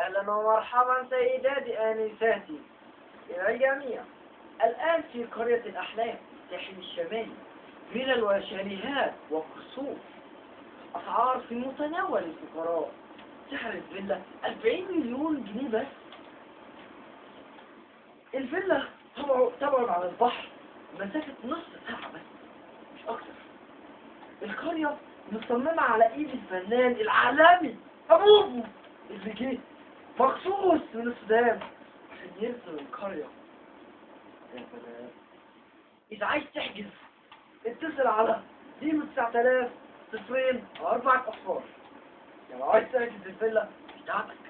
أهلا ومرحبا سيداتي آنساتي إلى الجميع الآن في قرية الأحلام الساحل الشمالي فيلل وشاليهات وقصور أسعار في متناول الفقراء سعر الفيلا 40 مليون جنيه بس الفيلا طبعا تبعد عن البحر مسافة نص ساعة بس مش أكتر القرية مصممة على إيد الفنان العالمي أبوه اللي جه مخصوص من السودان عشان يرسم القرية يا سلام إذا عايز تحجز اتصل على 9000 صفرين أو أربعة أصفار لو عايز تحجز الفيلا بتاعتك